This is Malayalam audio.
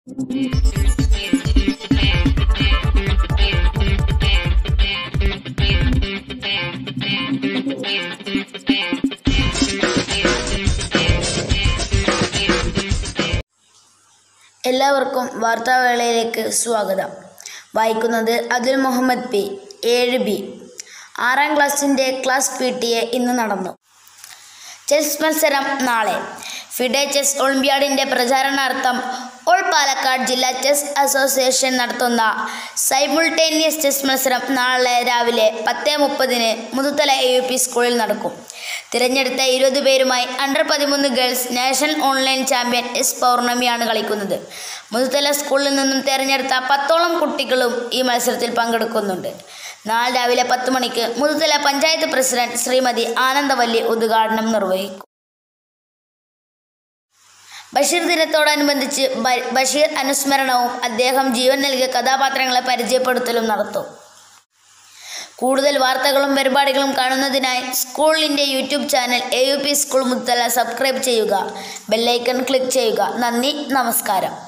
എല്ലാവർക്കും വാർത്താവേളയിലേക്ക് സ്വാഗതം വായിക്കുന്നത് അതുൽ മുഹമ്മദ് പി ഏഴ് ബി ആറാം ക്ലാസ്സിൻ്റെ ക്ലാസ് പി ടി എ ഇന്ന് നടന്നു ചെസ് മത്സരം നാളെ ഫിഡെ ചെസ് ഒളിമ്പ്യാഡിൻ്റെ പ്രചാരണാർത്ഥം ഓൾ പാലക്കാട് ജില്ലാ ചെസ് അസോസിയേഷൻ നടത്തുന്ന സൈമുൾട്ടേനിയസ് ചെസ് മത്സരം നാളെ രാവിലെ പത്ത് മുപ്പതിന് മുതുത്തല എ യു പി സ്കൂളിൽ നടക്കും തിരഞ്ഞെടുത്ത ഇരുപത് പേരുമായി അണ്ടർ പതിമൂന്ന് girls national online champion S പൗർണമിയാണ് കളിക്കുന്നത് മുതുത്തല സ്കൂളിൽ നിന്നും തിരഞ്ഞെടുത്ത പത്തോളം കുട്ടികളും ഈ മത്സരത്തിൽ പങ്കെടുക്കുന്നുണ്ട് നാളെ രാവിലെ പത്ത് മണിക്ക് മുതുത്തല പഞ്ചായത്ത് പ്രസിഡന്റ് ശ്രീമതി ആനന്ദവല്ലി ഉദ്ഘാടനം നിർവഹിക്കും ബഷീർ ദിനത്തോടനുബന്ധിച്ച് ബ- ബഷീർ അനുസ്മരണവും അദ്ദേഹം ജീവൻ നൽകിയ കഥാപാത്രങ്ങളെ പരിചയപ്പെടുത്തലും നടത്തും കൂടുതൽ വാർത്തകളും പരിപാടികളും കാണുന്നതിനായി സ്കൂളിൻ്റെ YouTube channel A U P school Muthala subscribe ചെയ്യുക ബെല്ലൈക്കൺ ക്ലിക്ക് ചെയ്യുക നന്ദി നമസ്കാരം